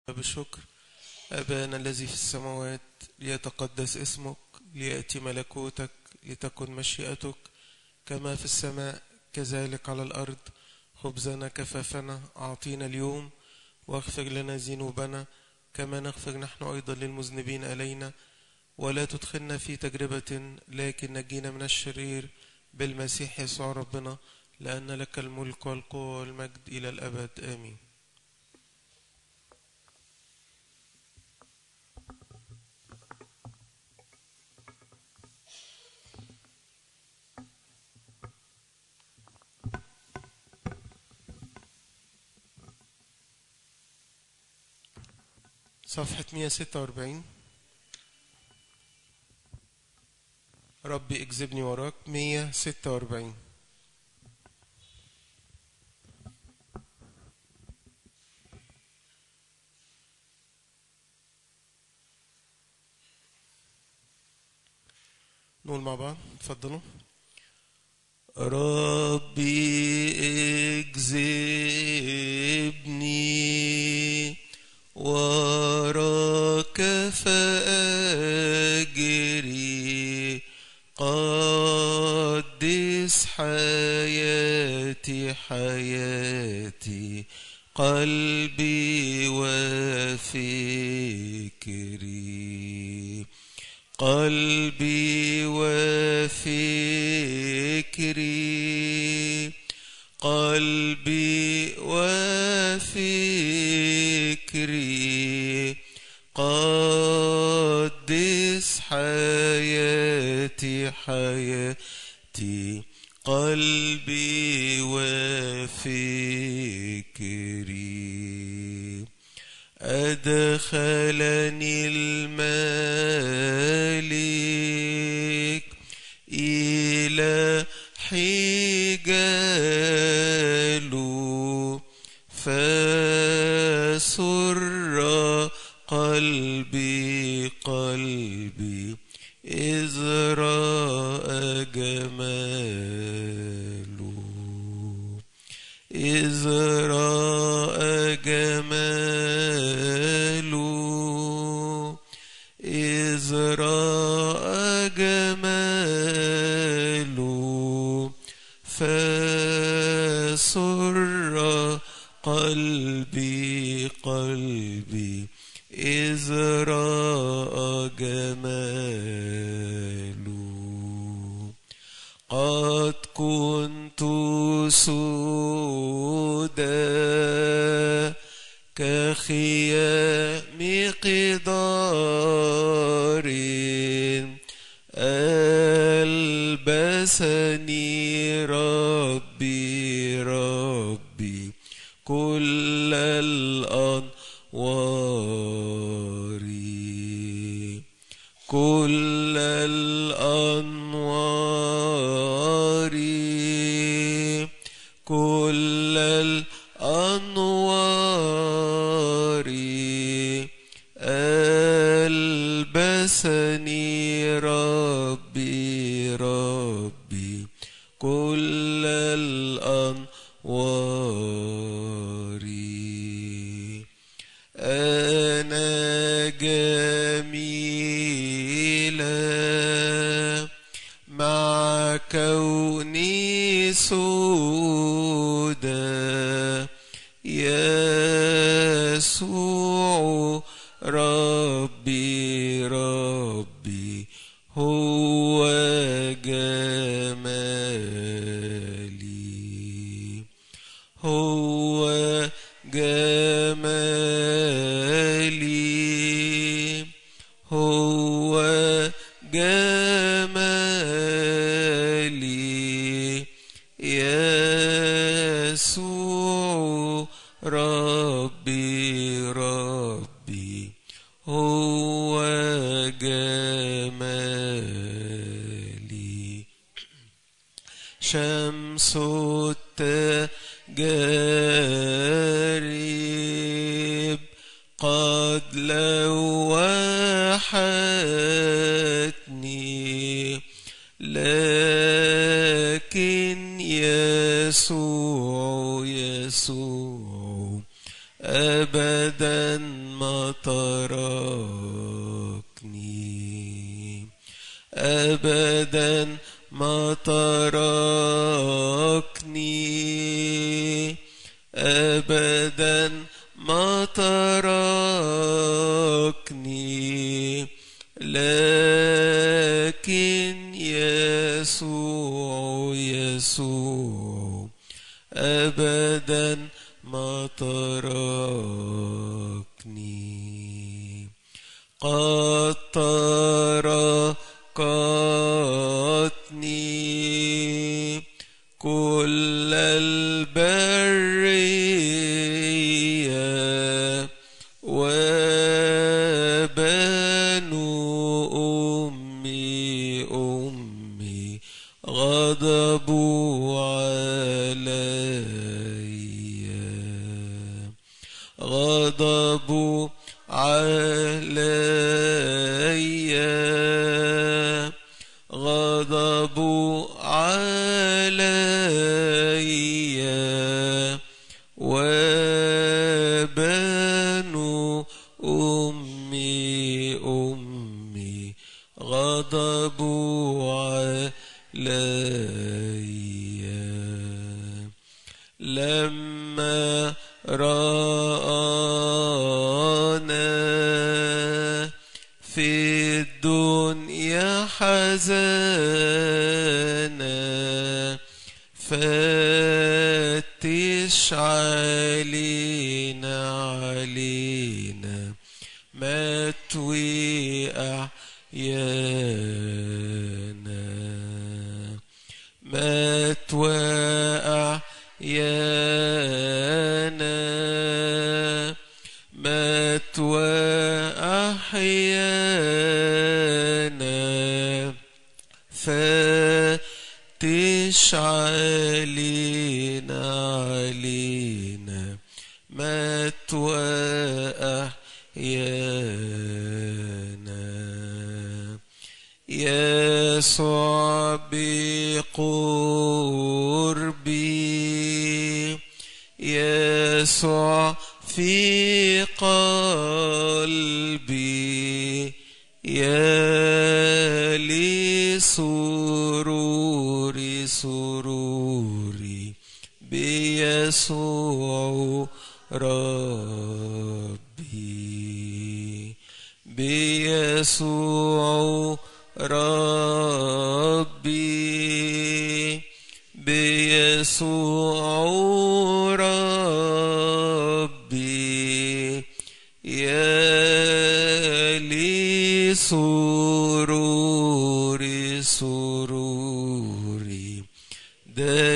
بشكر أبانا الذي في السماوات ليتقدس اسمك ليأتي ملكوتك لتكن مشيئتك كما في السماء كذلك على الأرض خبزنا كفافنا أعطينا اليوم واغفر لنا ذنوبنا كما نغفر نحن أيضا للمذنبين إلينا ولا تدخلنا في تجربة لكن نجينا من الشرير بالمسيح يسوع ربنا لأن لك الملك والقوة والمجد إلى الأبد آمين صفحة 146 ربي اكذبني وراك 146 نقول مع بعض اتفضلوا ربي اكذبني وراك فأجري قدس حياتي حياتي قلبي وفكري قلبي وفكري قلبي وفكري قدس حياتي حياتي قلبي وفكري أدخلني الملك إلى حجاله فسر قلبي قلبي إذ رأى جماله إذ رأى جماله إذ رأى جماله فسر قلبي قلبي إذ رأى جماله قد كنت سودا كخيام قدار ألبسني ربي ربي كل الأنوار كل الأنوار كل الأنوار ألبسني ربي ربي كل الأنوار أنا جميلة مع كوني سودا يسوع ربي ربي هو جمالي هو جمالي هو جمالي يسوع ربي ربي هو جمالي شمس التجارب قد لوحتني لكن يسوع يسوع أبدا ما تركني أبدا ما تركني أبدا ما تركني لكن يسوع يسوع أبدا ما تركني قد تركتني كل البرية وبنو أمي أمي غضبوا علي غضبوا علي غضبوا علي وبنو أمي أمي غضبوا علي لما رآنا في الدنيا حزانا فتش علينا علينا مات وأحيانا مات وأحيانا مات وأحيانا فتش علينا علينا مات وأحيانا يسوع بقربي يسوع في قلبي يا لي سروري سروري بيسوع ربي بيسوع ربي بيسوع ربي يا لي سروري سروري ده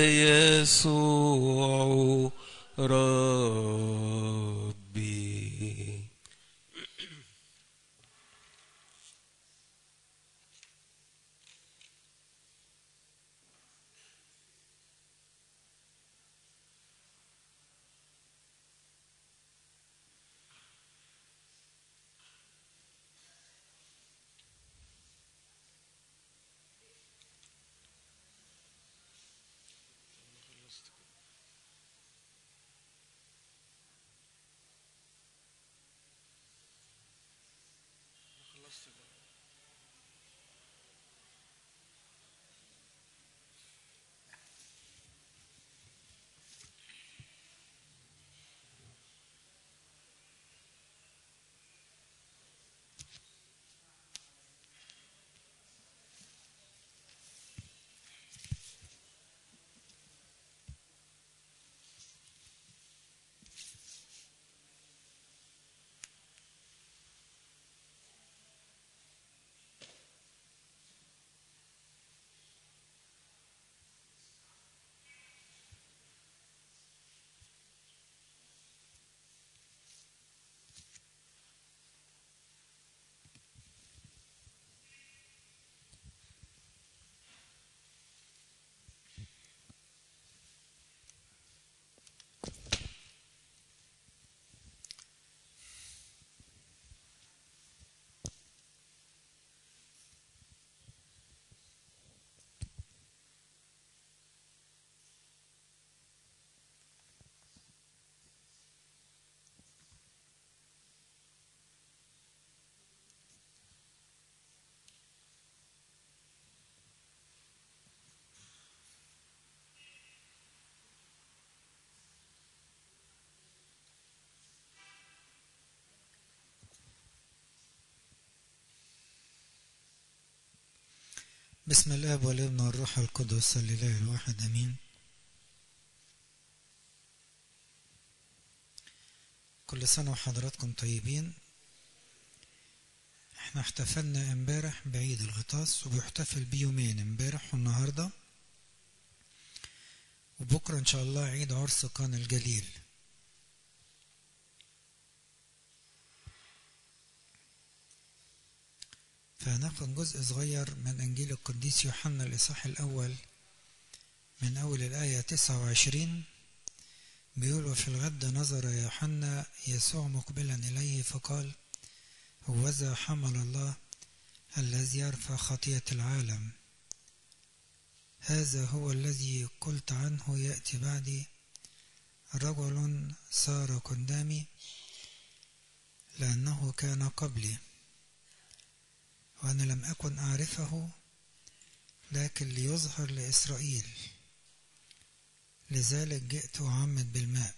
يسوع ربي بسم الاب والابن والروح القدس الاله الواحد امين كل سنه وحضراتكم طيبين احنا احتفلنا امبارح بعيد الغطاس وبيحتفل بيومين امبارح والنهارده وبكره ان شاء الله عيد عرس قان الجليل فهناخد جزء صغير من انجيل القديس يوحنا الاصحاح الاول من اول الايه 29 بيقول وفي الغد نظر يوحنا يسوع مقبلا اليه فقال هوذا حمل الله الذي يرفع خطية العالم هذا هو الذي قلت عنه يأتي بعدي رجل صار قدامي لأنه كان قبلي وأنا لم أكن أعرفه لكن ليظهر لإسرائيل لذلك جئت أعمد بالماء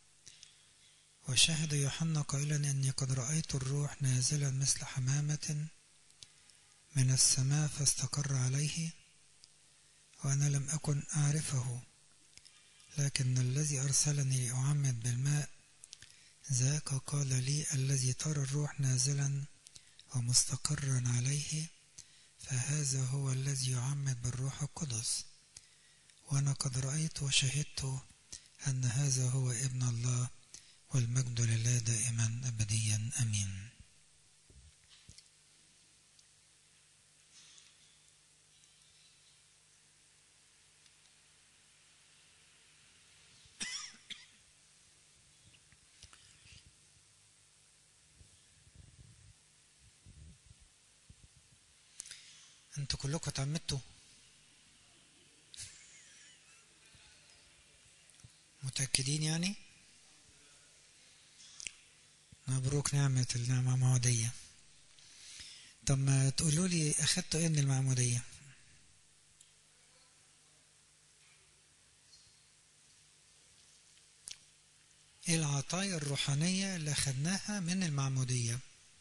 وشهد يوحنا قائلا إني قد رأيت الروح نازلا مثل حمامة من السماء فاستقر عليه وأنا لم أكن أعرفه لكن الذي أرسلني لأعمد بالماء ذاك قال لي الذي ترى الروح نازلا ومستقرا عليه فهذا هو الذي يعمد بالروح القدس وأنا قد رأيت وشهدت أن هذا هو ابن الله والمجد لله دائما أبديا أمين انتوا كلكم اتعمدتوا متأكدين يعني مبروك نعمة النعمة معمودية طب ما تقولوا لي أخدتوا إيه من المعمودية إيه العطايا الروحانية اللي أخدناها من المعمودية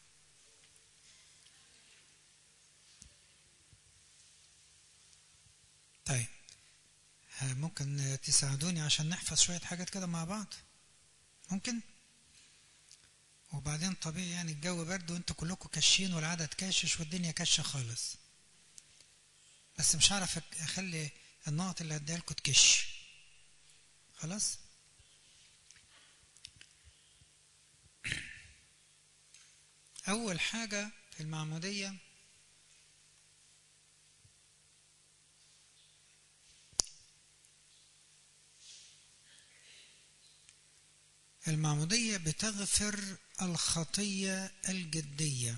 طيب ممكن تساعدوني عشان نحفظ شوية حاجات كده مع بعض ممكن وبعدين طبيعي يعني الجو برد وانتوا كلكم كاشين والعدد كاشش والدنيا كاشة خالص بس مش هعرف اخلي النقط اللي هديها لكم تكش خلاص اول حاجة في المعمودية المعمودية بتغفر الخطية الجدية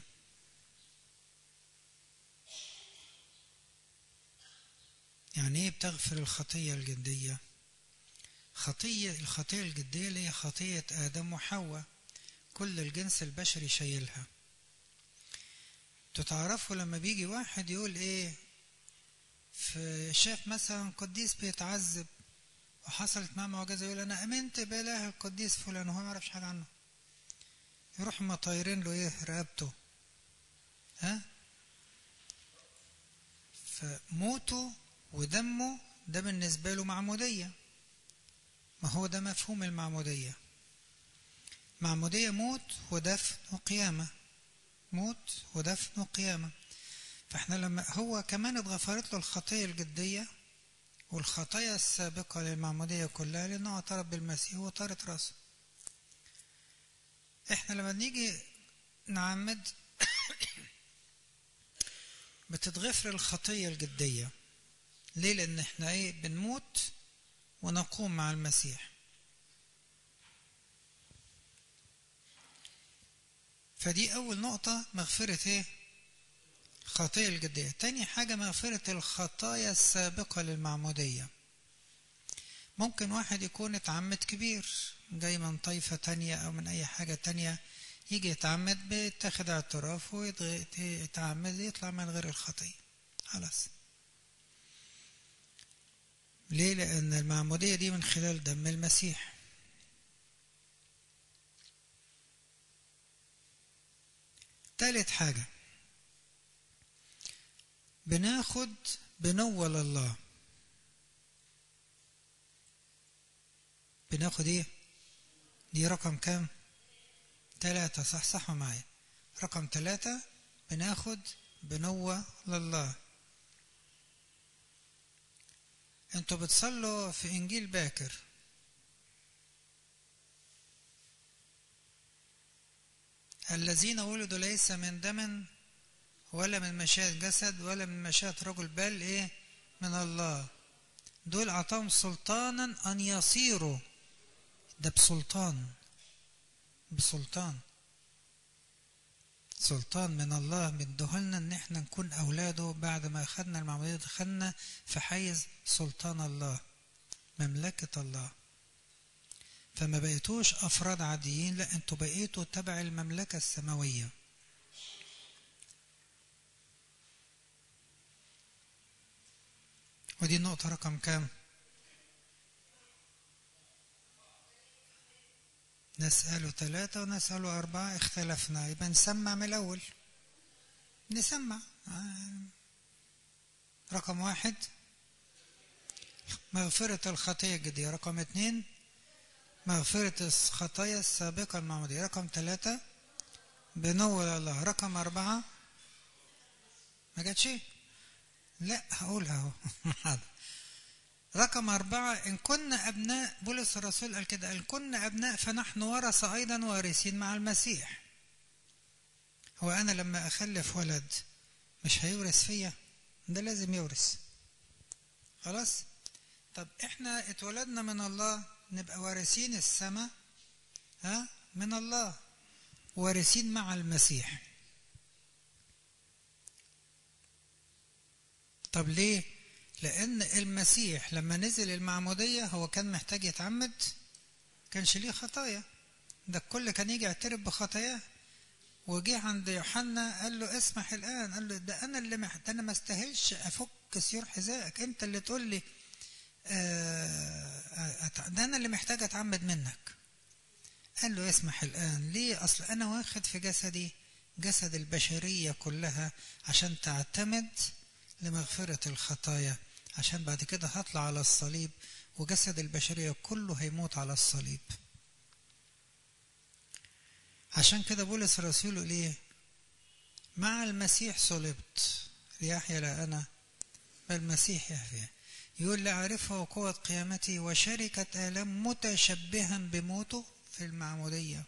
يعني ايه بتغفر الخطية الجدية خطية الخطية الجدية اللي هي خطية آدم وحواء كل الجنس البشري شايلها تتعرفوا لما بيجي واحد يقول ايه شاف مثلا قديس بيتعذب وحصلت معاه معجزة يقول أنا آمنت بإله القديس فلان وهو ما يعرفش حاجة عنه يروح ما طايرين له إيه رقبته ها فموته ودمه ده بالنسبة له معمودية ما هو ده مفهوم المعمودية معمودية موت ودفن وقيامة موت ودفن وقيامة فاحنا لما هو كمان اتغفرت له الخطية الجدية والخطايا السابقة للمعمودية كلها لأنه اعترف بالمسيح وطارت راسه احنا لما نيجي نعمد بتتغفر الخطية الجدية ليه لأن احنا ايه بنموت ونقوم مع المسيح فدي أول نقطة مغفرة ايه الخطية الجدية تاني حاجة مغفرة الخطايا السابقة للمعمودية ممكن واحد يكون اتعمد كبير جاي من طائفة تانية أو من أي حاجة تانية يجي يتعمد بيتاخد اعتراف ويتعمد يطلع من غير الخطية خلاص ليه لأن المعمودية دي من خلال دم المسيح تالت حاجة بناخد بنوة لله بناخد ايه دي رقم كام ثلاثة صح صح معايا رقم ثلاثة بناخد بنوة لله انتوا بتصلوا في انجيل باكر الذين ولدوا ليس من دم ولا من مشيئة جسد ولا من مشيئة رجل بل ايه من الله دول اعطاهم سلطانا ان يصيروا ده بسلطان بسلطان سلطان من الله مدهولنا ان احنا نكون اولاده بعد ما اخذنا المعمودية دخلنا في حيز سلطان الله مملكة الله فما بقيتوش افراد عاديين لا انتوا بقيتوا تبع المملكة السماوية ودي النقطة رقم كام؟ نسأله ثلاثة ونسأله أربعة اختلفنا يبقى نسمع من الأول نسمع رقم واحد مغفرة الخطية الجديدة رقم اثنين مغفرة الخطايا السابقة المعمودية رقم ثلاثة بنول الله رقم أربعة ما جاتش لا هقولها اهو رقم أربعة إن كنا أبناء بولس الرسول قال كده إن كنا أبناء فنحن ورثة أيضا وارثين مع المسيح هو أنا لما أخلف ولد مش هيورث فيا ده لازم يورث خلاص طب إحنا اتولدنا من الله نبقى وارثين السماء ها من الله وارثين مع المسيح طب ليه لأن المسيح لما نزل المعمودية هو كان محتاج يتعمد كانش ليه خطايا ده الكل كان يجي يعترف بخطاياه وجه عند يوحنا قال له اسمح الآن قال له ده أنا اللي مح... ده أنا ما استاهلش أفك سيور حذائك أنت اللي تقول لي آه ده أنا اللي محتاج أتعمد منك قال له اسمح الآن ليه أصل أنا واخد في جسدي جسد البشرية كلها عشان تعتمد لمغفرة الخطايا عشان بعد كده هطلع على الصليب وجسد البشرية كله هيموت على الصليب عشان كده بولس الرسول يقول ايه مع المسيح صلبت ليحيى لا أنا بل المسيح يحيى يقول لأعرفه قوة قيامته وشركة آلام متشبها بموته في المعمودية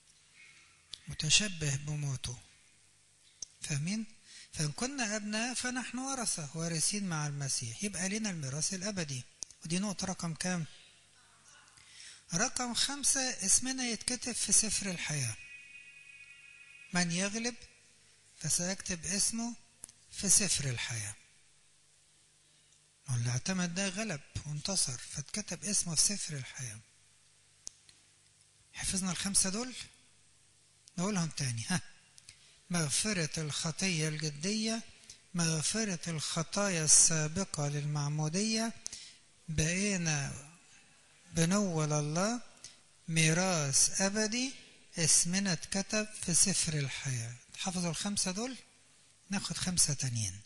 متشبه بموته فاهمين؟ فإن كنا أبناء فنحن ورثة وارثين مع المسيح يبقى لنا الميراث الأبدي ودي نقطة رقم كام؟ رقم خمسة اسمنا يتكتب في سفر الحياة من يغلب فسيكتب اسمه في سفر الحياة واللي اعتمد ده غلب وانتصر فاتكتب اسمه في سفر الحياة حفظنا الخمسة دول نقولهم تاني ها مغفرة الخطية الجدية مغفرة الخطايا السابقة للمعمودية بقينا بنول الله ميراث أبدي اسمنا اتكتب في سفر الحياة حفظوا الخمسة دول ناخد خمسة تانيين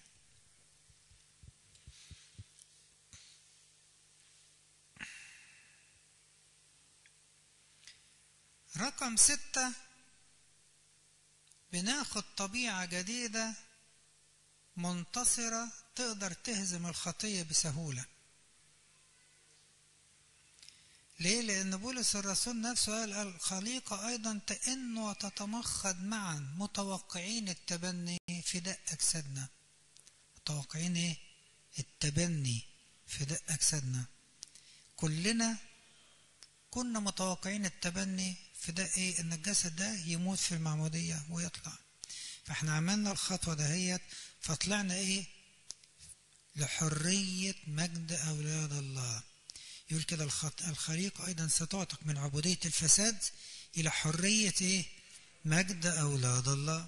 رقم ستة بناخد طبيعة جديدة منتصرة تقدر تهزم الخطية بسهولة ليه؟ لأن بولس الرسول نفسه قال الخليقة أيضا تئن وتتمخض معا متوقعين التبني فداء أجسادنا متوقعين إيه؟ التبني فداء أجسادنا كلنا كنا متوقعين التبني فداء إيه؟ إن الجسد ده يموت في المعمودية ويطلع فإحنا عملنا الخطوة دهيت فطلعنا إيه؟ لحرية مجد أولاد الله يقول كده الخليقة أيضا ستعتق من عبودية الفساد إلى حرية إيه؟ مجد أولاد الله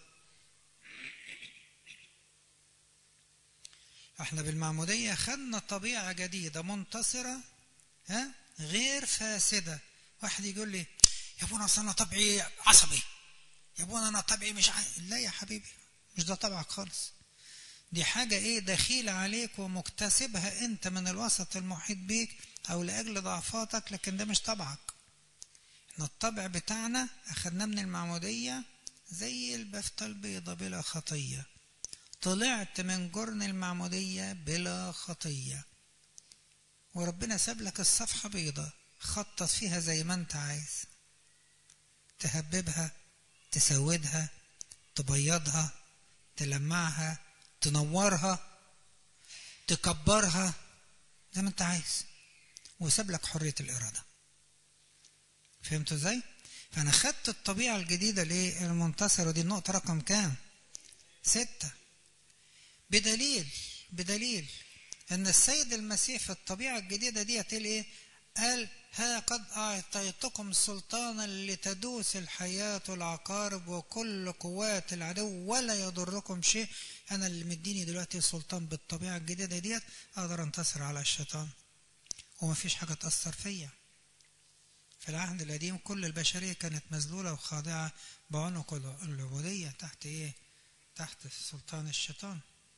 احنا بالمعمودية خدنا طبيعة جديدة منتصرة ها غير فاسدة واحد يقول لي يا ابونا اصل انا طبعي عصبي يا ابونا انا طبعي مش ع... لا يا حبيبي مش ده طبعك خالص دي حاجة ايه دخيلة عليك ومكتسبها انت من الوسط المحيط بيك او لاجل ضعفاتك لكن ده مش طبعك احنا الطبع بتاعنا اخدناه من المعمودية زي البفتة البيضة بلا خطية طلعت من جرن المعمودية بلا خطية وربنا ساب لك الصفحة بيضة خطط فيها زي ما انت عايز تهببها تسودها تبيضها تلمعها تنورها تكبرها زي ما انت عايز وساب لك حرية الإرادة فهمتوا ازاي؟ فأنا خدت الطبيعة الجديدة ليه المنتصرة دي النقطة رقم كام؟ ستة بدليل بدليل أن السيد المسيح في الطبيعة الجديدة دي قال إيه؟ قال ها قد أعطيتكم سلطانا لتدوس الحياة والعقارب وكل قوات العدو ولا يضركم شيء أنا اللي مديني دلوقتي سلطان بالطبيعة الجديدة ديت أقدر أنتصر على الشيطان ومفيش حاجة تأثر فيا في العهد القديم كل البشرية كانت مذلولة وخاضعة بعنق العبودية تحت إيه؟ تحت سلطان الشيطان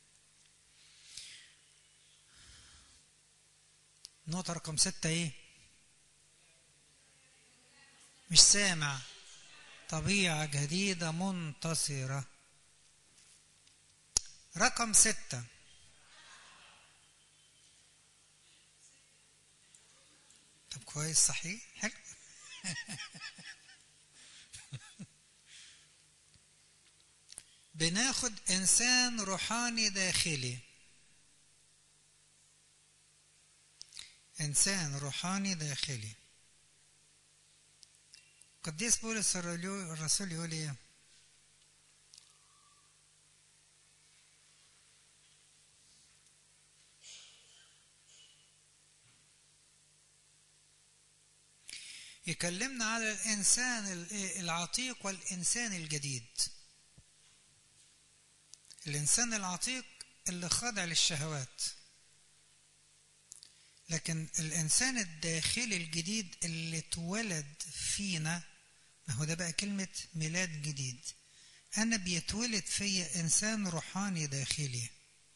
نقطة رقم ستة إيه؟ مش سامع طبيعة جديدة منتصرة رقم ستة طب كويس صحيح حلو بناخد إنسان روحاني داخلي إنسان روحاني داخلي قديس بولس الرسول يقول إيه يكلمنا على الإنسان العتيق والإنسان الجديد الإنسان العتيق اللي خاضع للشهوات لكن الإنسان الداخلي الجديد اللي اتولد فينا ما هو ده بقى كلمة ميلاد جديد أنا بيتولد فيا إنسان روحاني داخلي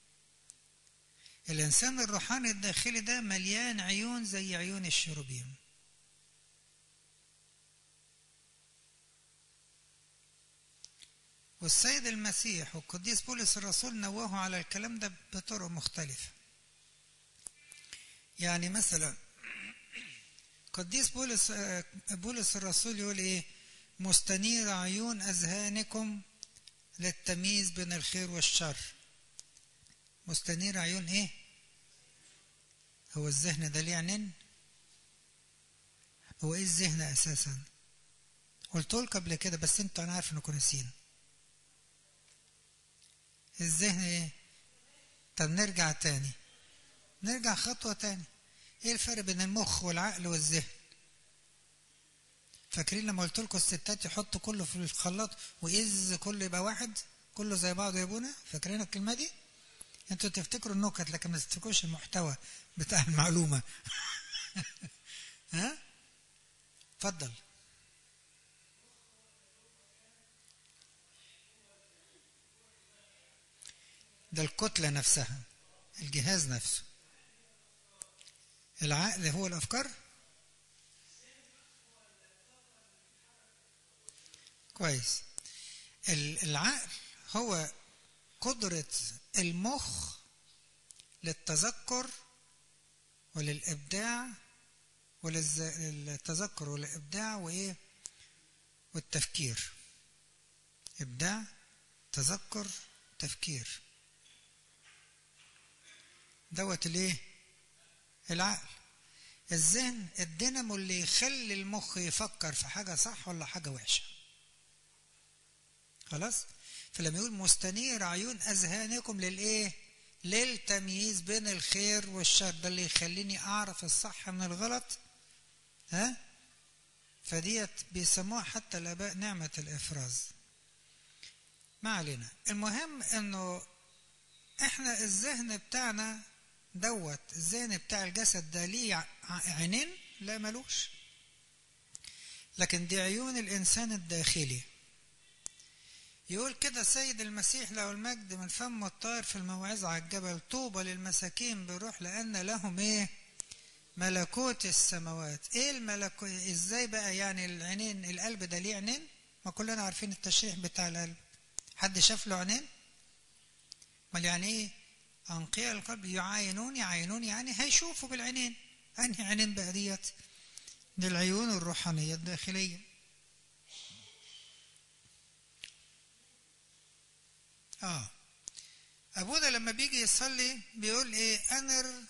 الإنسان الروحاني الداخلي ده مليان عيون زي عيون الشروبيم والسيد المسيح والقديس بولس الرسول نوهوا على الكلام ده بطرق مختلفة يعني مثلا قديس بولس بولس الرسول يقول ايه مستنير عيون اذهانكم للتمييز بين الخير والشر مستنير عيون ايه هو الذهن ده ليه عينين هو ايه الذهن اساسا قلت لكم قبل كده بس انتوا انا عارف انكم ناسيين الذهن ايه طب نرجع تاني نرجع خطوة تاني ايه الفرق بين المخ والعقل والذهن فاكرين لما قلت لكم الستات يحطوا كله في الخلاط وإذ كله يبقى واحد كله زي بعضه يا ابونا فاكرين الكلمة دي انتوا تفتكروا النكت لكن ما تفتكروش المحتوى بتاع المعلومة ها اتفضل ده الكتلة نفسها الجهاز نفسه العقل هو الأفكار كويس العقل هو قدرة المخ للتذكر وللإبداع وللتذكر والإبداع وإيه والتفكير إبداع تذكر تفكير دوت الايه العقل الذهن الدينامو اللي يخلي المخ يفكر في حاجة صح ولا حاجة وحشة خلاص فلما يقول مستنير عيون أذهانكم للإيه للتمييز بين الخير والشر ده اللي يخليني أعرف الصح من الغلط ها فديت بيسموها حتى الآباء نعمة الإفراز ما علينا المهم إنه إحنا الذهن بتاعنا دوت الذهن بتاع الجسد ده ليه عينين لا ملوش لكن دي عيون الإنسان الداخلي يقول كده سيد المسيح له المجد من فم الطائر في الموعظة على الجبل طوبى للمساكين بروح لأن لهم إيه ملكوت السماوات إيه الملكوت إزاي بقى يعني العينين القلب ده ليه عينين ما كلنا عارفين التشريح بتاع القلب حد شاف له عينين امال يعني ايه انقياء القلب يعاينون يعاينون يعني هيشوفوا بالعينين انهي عينين بقى ديت دي العيون الروحانيه الداخليه اه ابونا لما بيجي يصلي بيقول ايه انر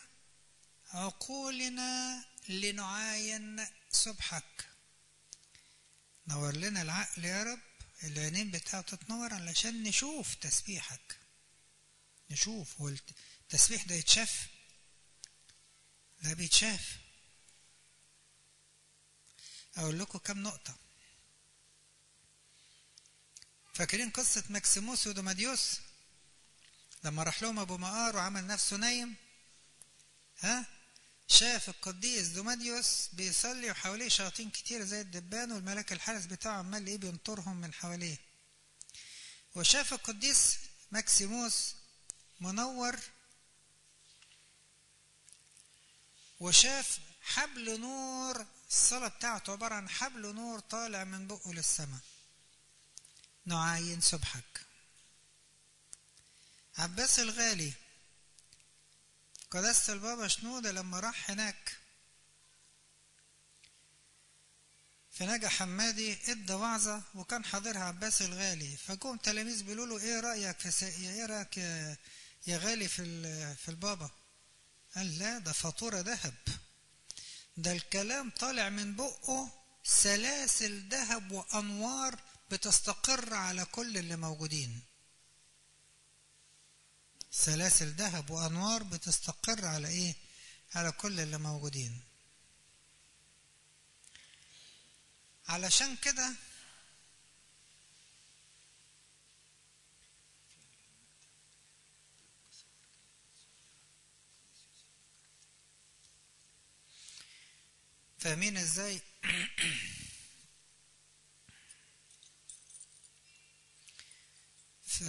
عقولنا لنعاين سبحك نور لنا العقل يا رب العينين بتاعته تتنور علشان نشوف تسبيحك نشوف هو التسبيح ده يتشاف لا بيتشاف اقول لكم كم نقطة فاكرين قصة مكسيموس ودوماديوس لما راح لهم ابو مقار وعمل نفسه نايم ها شاف القديس دوماديوس بيصلي وحواليه شياطين كتير زي الدبان والملاك الحارس بتاعه عمال ايه بينطرهم من حواليه وشاف القديس مكسيموس منور وشاف حبل نور الصلاة بتاعته عبارة عن حبل نور طالع من بقه للسماء نعاين سبحك عباس الغالي قداسة البابا شنودة لما راح هناك في نجا حمادي ادى وعظة وكان حاضرها عباس الغالي فجم تلاميذ بيقولوا له ايه رأيك في سا... ايه رأيك يا, يا غالي في في البابا قال لا ده فاتورة ذهب ده الكلام طالع من بقه سلاسل ذهب وأنوار بتستقر على كل اللي موجودين سلاسل ذهب وأنوار بتستقر على إيه؟ على كل اللي موجودين علشان كده فاهمين ازاي ف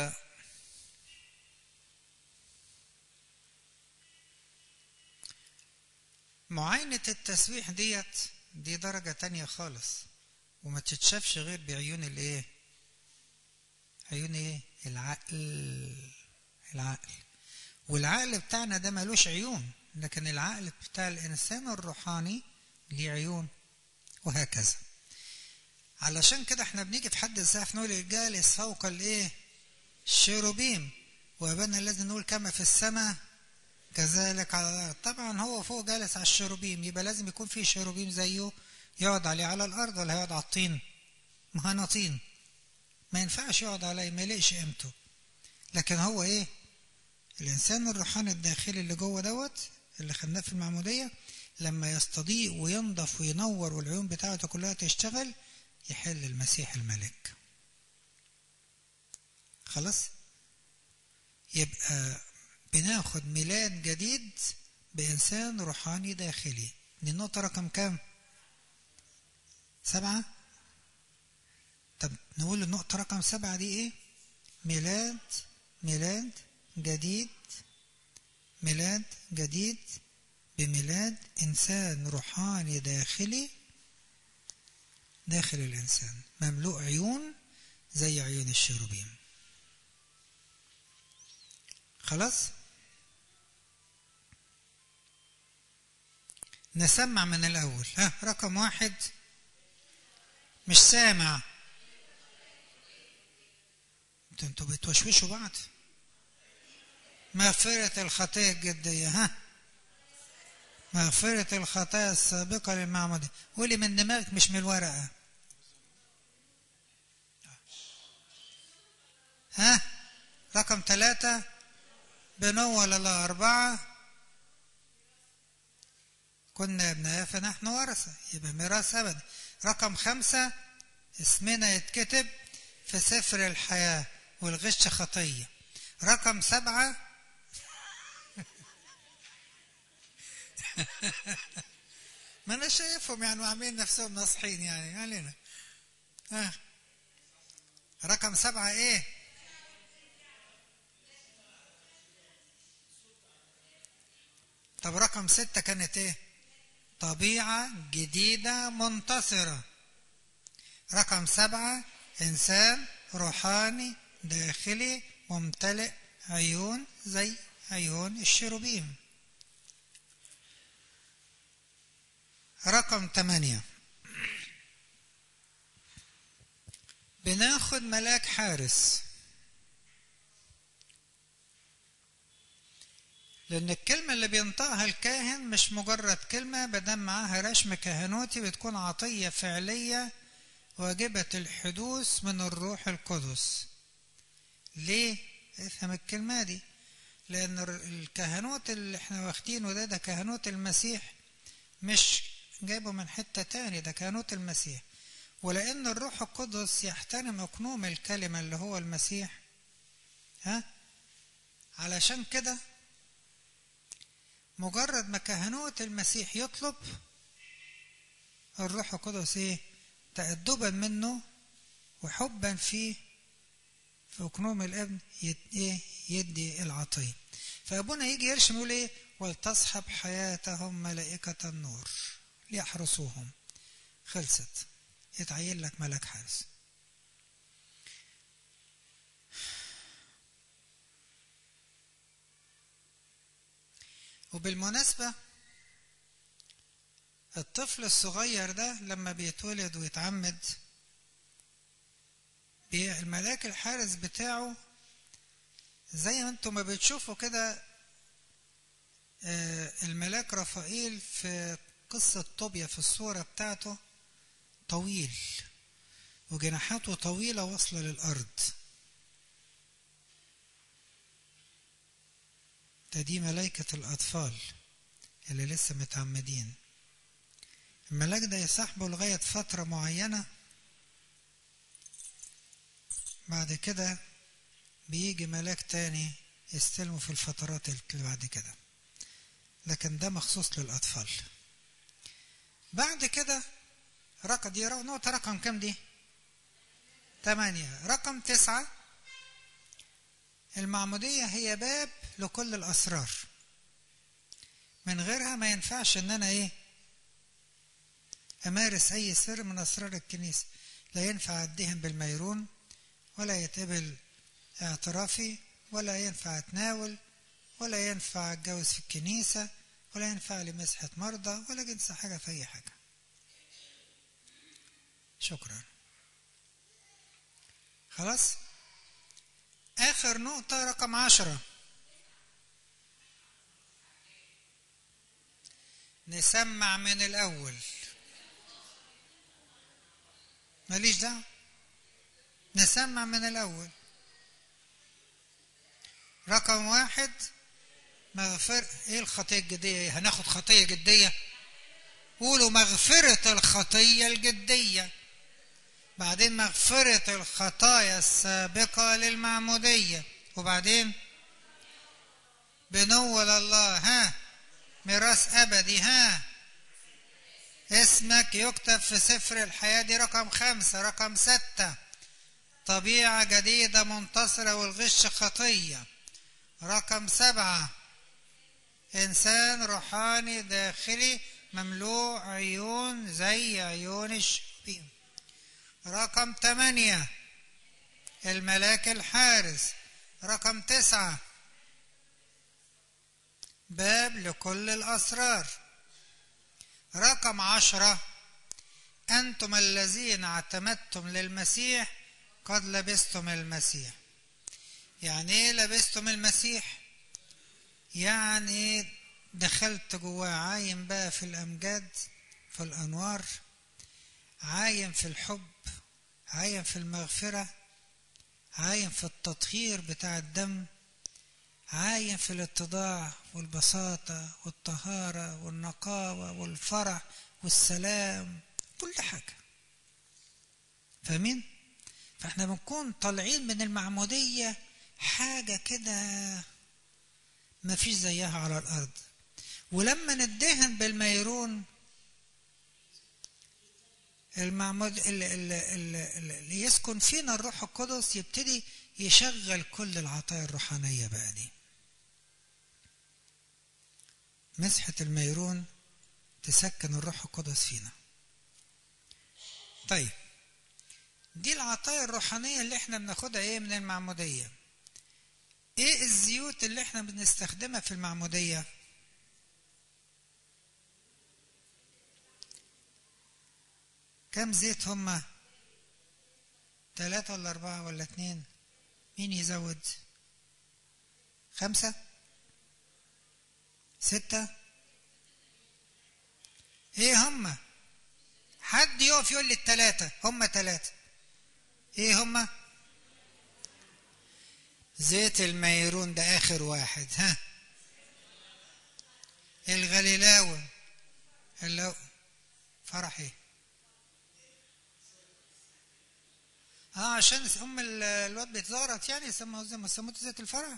معاينة التسبيح ديت دي درجة تانية خالص وما تتشافش غير بعيون الايه عيون ايه العقل العقل والعقل بتاعنا ده ملوش عيون لكن العقل بتاع الانسان الروحاني ليه عيون وهكذا علشان كده احنا بنيجي في حد الزعف نقول الجالس فوق الايه الشيروبيم وابانا الذي نقول كما في السماء كذلك على الارض طبعا هو فوق جالس على الشيروبيم يبقى لازم يكون في شيروبيم زيه يقعد عليه على الارض ولا هيقعد على الطين ما هو طين ما ينفعش يقعد عليه ما يلاقيش قيمته لكن هو ايه الانسان الروحاني الداخلي اللي جوه دوت اللي خدناه في المعموديه لما يستضيء وينضف وينور والعيون بتاعته كلها تشتغل يحل المسيح الملك خلاص يبقى بناخد ميلاد جديد بإنسان روحاني داخلي دي النقطة رقم كام؟ سبعة؟ طب نقول النقطة رقم سبعة دي إيه؟ ميلاد ميلاد جديد ميلاد جديد بميلاد إنسان روحاني داخلي داخل الإنسان مملوء عيون زي عيون الشيروبيم خلاص نسمع من الأول ها رقم واحد مش سامع انتوا انتوا بتوشوشوا بعض مغفرة الخطايا الجدية ها مغفرة الخطايا السابقة للمعمودية قولي من دماغك مش من الورقة ها رقم ثلاثة بنول الله أربعة كنا ابناء فنحن ورثة يبقى ميراث أبدا رقم خمسة اسمنا يتكتب في سفر الحياة والغش خطية رقم سبعة ما أنا شايفهم يعني وعاملين نفسهم ناصحين يعني علينا آه. رقم سبعة ايه طب رقم ستة كانت ايه طبيعة جديدة منتصرة رقم سبعة إنسان روحاني داخلي ممتلئ عيون زي عيون الشروبيم رقم ثمانية بناخد ملاك حارس لأن الكلمة اللي بينطقها الكاهن مش مجرد كلمة بدل معاها رشم كهنوتي بتكون عطية فعلية واجبة الحدوث من الروح القدس ليه؟ افهم الكلمة دي لأن الكهنوت اللي احنا واخدينه ده ده كهنوت المسيح مش جايبه من حتة تاني ده كهنوت المسيح ولأن الروح القدس يحترم أقنوم الكلمة اللي هو المسيح ها علشان كده مجرد ما كهنوت المسيح يطلب الروح القدس ايه تأدبا منه وحبا فيه في أقنوم الابن يدي العطية فأبونا يجي يرشم يقول ايه ولتصحب حياتهم ملائكة النور ليحرسوهم خلصت يتعين لك ملك حارس وبالمناسبة الطفل الصغير ده لما بيتولد ويتعمد الملاك الحارس بتاعه زي ما انتم ما بتشوفوا كده الملاك رفائيل في قصة طوبيا في الصورة بتاعته طويل وجناحاته طويلة واصلة للأرض ده دي ملائكة الأطفال اللي لسه متعمدين الملاك ده يصاحبه لغاية فترة معينة بعد كده بيجي ملاك تاني يستلمه في الفترات اللي بعد كده لكن ده مخصوص للأطفال بعد كده رقم دي نقطة رقم كم دي؟ ثمانية رقم تسعة المعمودية هي باب لكل الأسرار من غيرها ما ينفعش إن أنا إيه أمارس أي سر من أسرار الكنيسة لا ينفع أديهم بالميرون ولا يتقبل اعترافي ولا ينفع أتناول ولا ينفع أتجوز في الكنيسة ولا ينفع لي مسحة مرضى ولا جنس حاجة في أي حاجة شكرا خلاص آخر نقطة رقم عشرة نسمع من الأول ماليش دعوة نسمع من الأول رقم واحد مغفر ايه الخطية الجدية هناخد خطية جدية قولوا مغفرة الخطية الجدية بعدين مغفرة الخطايا السابقة للمعمودية وبعدين بنول الله ها ميراث أبدي ها اسمك يكتب في سفر الحياة دي رقم خمسة رقم ستة طبيعة جديدة منتصرة والغش خطية رقم سبعة إنسان روحاني داخلي مملوء عيون زي عيون الشبين رقم ثمانية الملاك الحارس رقم تسعة باب لكل الأسرار رقم عشرة أنتم الذين اعتمدتم للمسيح قد لبستم المسيح يعني ايه لبستم المسيح يعني دخلت جواه عايم بقى في الأمجاد في الأنوار عايم في الحب عايم في المغفرة عايم في التطهير بتاع الدم عايم في الاتضاع والبساطة والطهارة والنقاوة والفرح والسلام كل حاجة فاهمين؟ فاحنا بنكون طالعين من المعمودية حاجة كده ما فيش زيها على الأرض ولما ندهن بالميرون المعمود اللي, اللي, اللي, اللي يسكن فينا الروح القدس يبتدي يشغل كل العطايا الروحانية بقى دي مسحة الميرون تسكن الروح القدس فينا طيب دي العطايا الروحانية اللي احنا بناخدها ايه من المعمودية ايه الزيوت اللي احنا بنستخدمها في المعمودية كم زيت هما ثلاثة ولا أربعة ولا اتنين مين يزود خمسة ستة ايه هما حد يقف يقول لي التلاتة هما تلاتة ايه هما زيت الميرون ده اخر واحد ها الغليلاوي اللي فرح ايه اه عشان ام الواد بيتزارت يعني سموه زي ما سموه زيت الفرح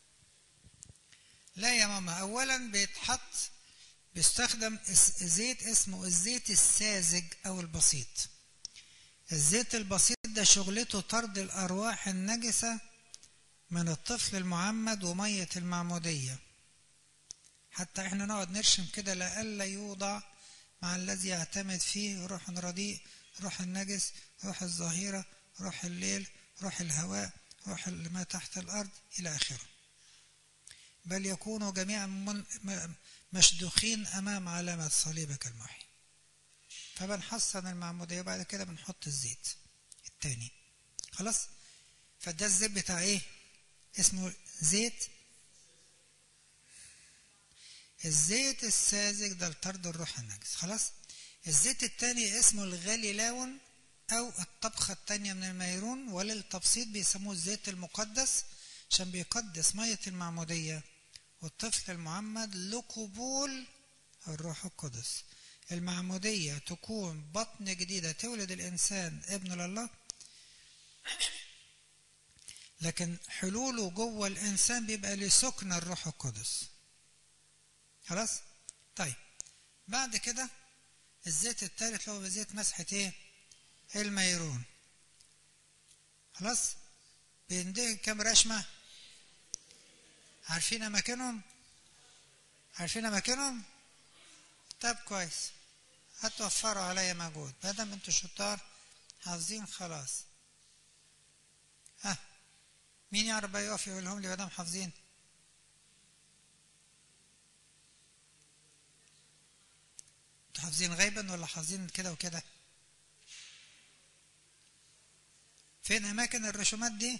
لا يا ماما اولا بيتحط بيستخدم زيت اسمه الزيت الساذج او البسيط الزيت البسيط ده شغلته طرد الارواح النجسه من الطفل المعمد وميه المعموديه حتى احنا نقعد نرشم كده لئلا يوضع مع الذي يعتمد فيه روح رديء روح النجس روح الظهيره روح الليل روح الهواء روح ما تحت الارض الى اخره بل يكونوا جميعا من مشدوخين أمام علامة صليبك المحي فبنحصن المعمودية وبعد كده بنحط الزيت التاني خلاص فده الزيت بتاع ايه اسمه زيت الزيت الساذج ده لطرد الروح النجس خلاص الزيت التاني اسمه الغليلاون أو الطبخة التانية من الميرون وللتبسيط بيسموه الزيت المقدس عشان بيقدس مية المعمودية والطفل المعمد لقبول الروح القدس المعمودية تكون بطن جديدة تولد الإنسان ابن لله لكن حلوله جوه الإنسان بيبقى لسكن الروح القدس خلاص طيب بعد كده الزيت الثالث اللي هو زيت مسحة ايه الميرون خلاص بيندهن كام رشمة عارفين أماكنهم عارفين أماكنهم طب كويس هتوفروا عليا مجهود بدل انتوا شطار حافظين خلاص ها مين يعرف بقى يقف يقولهم لي مدام حافظين انتوا حافظين غيبا ولا حافظين كده وكده فين اماكن الرسومات دي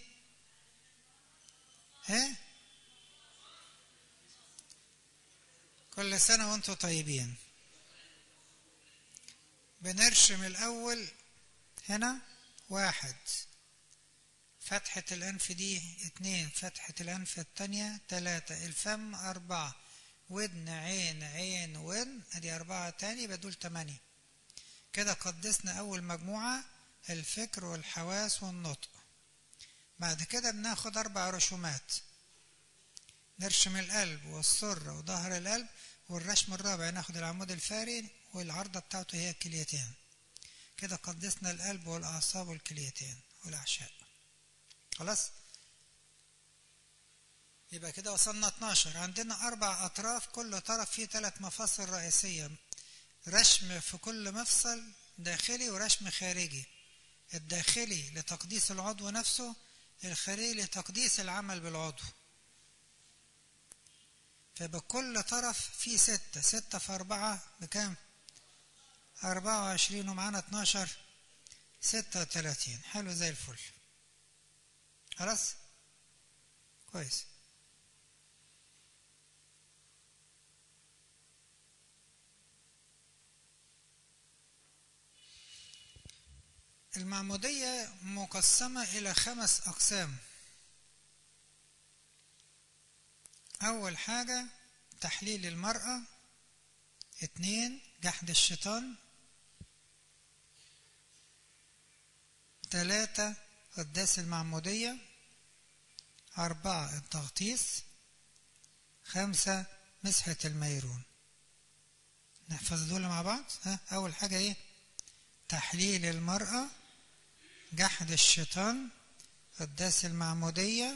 ها كل سنة وانتم طيبين بنرشم الأول هنا واحد فتحة الأنف دي اتنين فتحة الأنف التانية تلاتة الفم أربعة ودن عين عين ودن ادي أربعة تاني بدول تمانية كده قدسنا أول مجموعة الفكر والحواس والنطق بعد كده بناخد أربع رسومات نرشم القلب والسرة وظهر القلب والرشم الرابع ناخد العمود الفقري والعرضة بتاعته هي الكليتين كده قدسنا القلب والأعصاب والكليتين والأعشاء خلاص يبقى كده وصلنا 12 عندنا أربع أطراف كل طرف فيه ثلاث مفاصل رئيسية رشم في كل مفصل داخلي ورشم خارجي الداخلي لتقديس العضو نفسه الخارجي لتقديس العمل بالعضو فبكل طرف فيه ستة ستة في أربعة بكام؟ أربعة وعشرين ومعانا اتناشر ستة وتلاتين حلو زي الفل خلاص؟ كويس المعمودية مقسمة إلى خمس أقسام أول حاجة تحليل المرأة اتنين جحد الشيطان تلاتة قداس المعمودية أربعة التغطيس خمسة مسحة الميرون نحفظ دول مع بعض ها أول حاجة إيه تحليل المرأة جحد الشيطان قداس المعمودية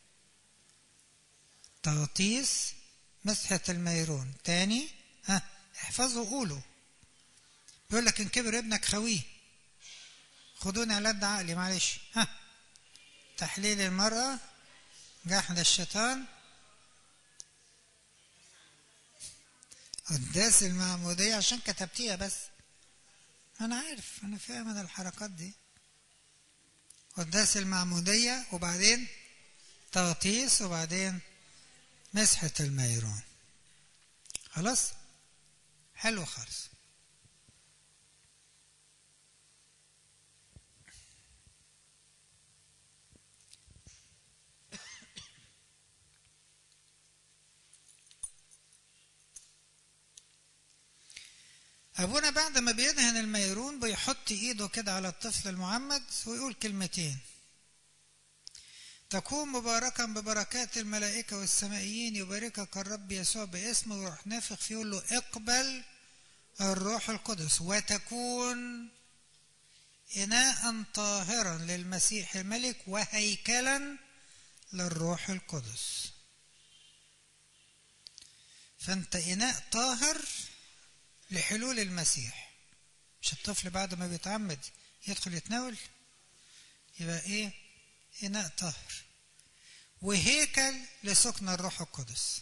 تغطيس مسحة الميرون تاني ها احفظوا قولوا بيقول لك ان كبر ابنك خويه خدوني على قد عقلي معلش ها تحليل المرأة جحد الشيطان قداس المعمودية عشان كتبتيها بس أنا عارف أنا فاهم أنا الحركات دي قداس المعمودية وبعدين تغطيس وبعدين مسحة الميرون خلاص حلو خالص أبونا بعد ما بيدهن الميرون بيحط إيده كده على الطفل المعمد ويقول كلمتين تكون مباركا ببركات الملائكة والسمائيين يباركك الرب يسوع باسمه ويروح نافخ فيه يقول له اقبل الروح القدس وتكون إناء طاهرا للمسيح الملك وهيكلا للروح القدس فأنت إناء طاهر لحلول المسيح مش الطفل بعد ما بيتعمد يدخل يتناول يبقى ايه اناء طاهر وهيكل لسكن الروح القدس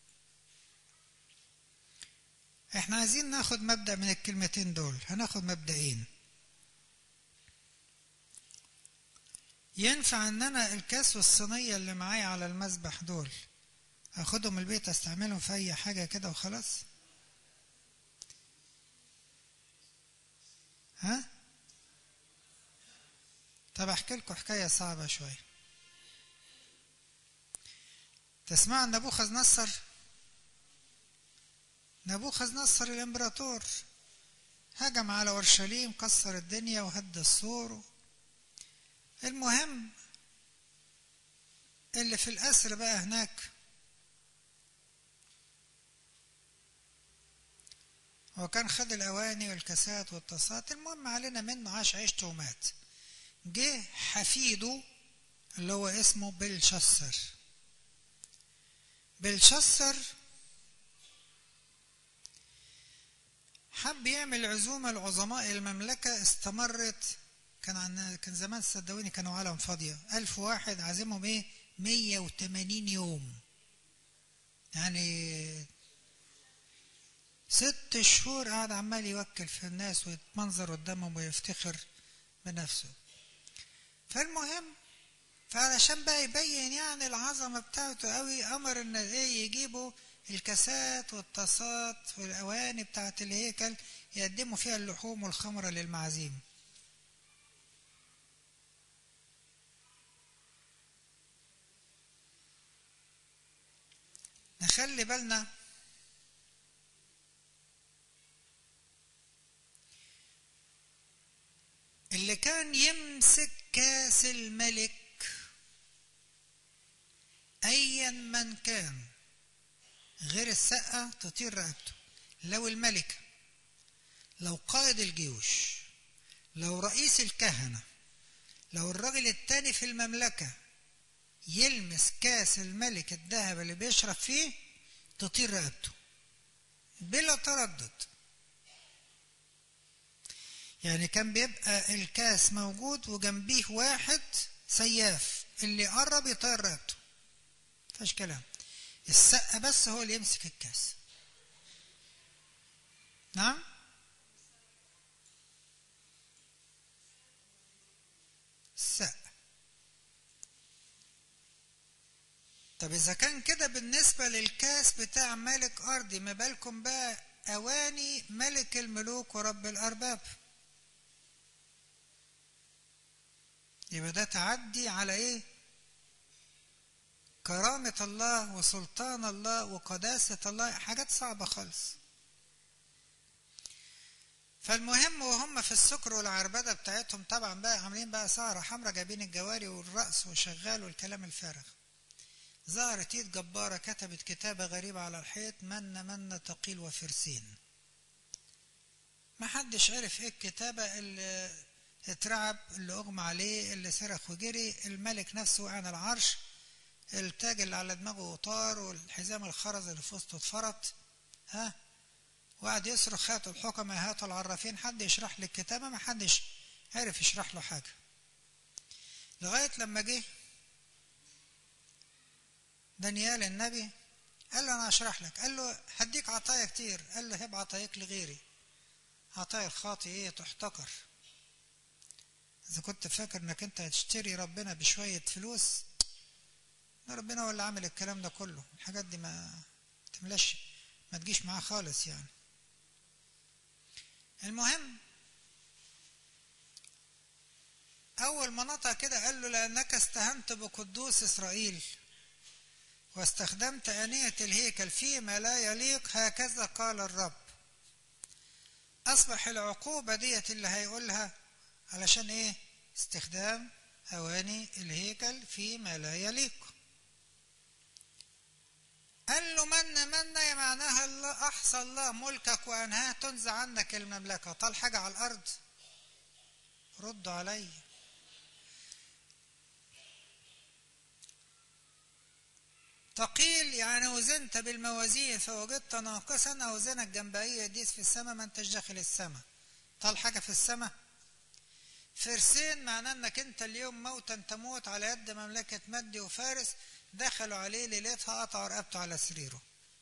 احنا عايزين ناخد مبدأ من الكلمتين دول هناخد مبدئين ينفع ان انا الكاس والصينية اللي معايا على المسبح دول اخدهم البيت استعملهم في اي حاجة كده وخلاص ها طب احكي لكم حكايه صعبه شويه تسمع عن نبوخذ نصر نبوخذ نصر الامبراطور هجم على اورشليم كسر الدنيا وهد السور المهم اللي في الاسر بقى هناك هو كان خد الأواني والكاسات والطاسات المهم علينا منه عاش عيشته ومات جه حفيده اللي هو اسمه بلشسر بلشسر حب يعمل عزومة لعظماء المملكة استمرت كان عن كان زمان صدقوني كانوا عالم فاضية ألف واحد عازمهم إيه مية وتمانين يوم يعني ست شهور قاعد عمال يوكل في الناس ويتمنظر قدامهم ويفتخر بنفسه فالمهم فعلشان بقى يبين يعني العظمة بتاعته قوي أمر إن إيه يجيبوا الكاسات والطاسات والأواني بتاعة الهيكل يقدموا فيها اللحوم والخمرة للمعازيم نخلي بالنا اللي كان يمسك كاس الملك ايا من كان غير السقة تطير رقبته لو الملك لو قائد الجيوش لو رئيس الكهنة لو الراجل التاني في المملكة يلمس كاس الملك الذهب اللي بيشرب فيه تطير رقبته بلا تردد يعني كان بيبقى الكاس موجود وجنبيه واحد سياف اللي قرب يطير رقبته مفيش كلام السقة بس هو اللي يمسك الكاس نعم السقة طب إذا كان كده بالنسبة للكاس بتاع ملك أرضي ما بالكم بقى أواني ملك الملوك ورب الأرباب يبقى ده تعدي على إيه؟ كرامة الله وسلطان الله وقداسة الله حاجات صعبة خالص فالمهم وهم في السكر والعربدة بتاعتهم طبعا بقى عاملين بقى سهرة حمراء جايبين الجواري والرأس وشغال والكلام الفارغ ظهرت ايد جبارة كتبت كتابة غريبة على الحيط من من تقيل وفرسين ما حدش عرف ايه الكتابة اللي اترعب اللي اغمى عليه اللي صرخ وجري الملك نفسه وقع على العرش التاج اللي على دماغه طار والحزام الخرز اللي في وسطه اتفرط ها وقعد يصرخ هاتوا الحكماء هاتوا العرافين حد يشرح لي الكتابة ما حدش عرف يشرح له حاجة لغاية لما جه دانيال النبي قال له أنا أشرح لك قال له هديك عطايا كتير قال له هب عطاياك لغيري عطايا الخاطئ إيه تحتقر إذا كنت فاكر إنك أنت هتشتري ربنا بشوية فلوس ده ربنا هو اللي عامل الكلام ده كله الحاجات دي ما تملاش ما تجيش معاه خالص يعني المهم أول ما نطق كده قال له لأنك استهنت بقدوس إسرائيل واستخدمت آنية الهيكل فيما لا يليق هكذا قال الرب أصبح العقوبة ديت اللي هيقولها علشان إيه استخدام أواني الهيكل فيما لا يليق قال له من من يا معناها الله أحصى الله ملكك وأنهاه تنزع عنك المملكة طال حاجة على الأرض ردوا علي تقيل يعني وزنت بالموازين فوجدت ناقصا أوزانك جنبائية ديس في السماء ما انتش داخل السماء طال حاجة في السماء فرسين معناه انك انت اليوم موتا تموت على يد مملكة مدي وفارس دخلوا عليه ليلتها قطعوا رقبته على سريره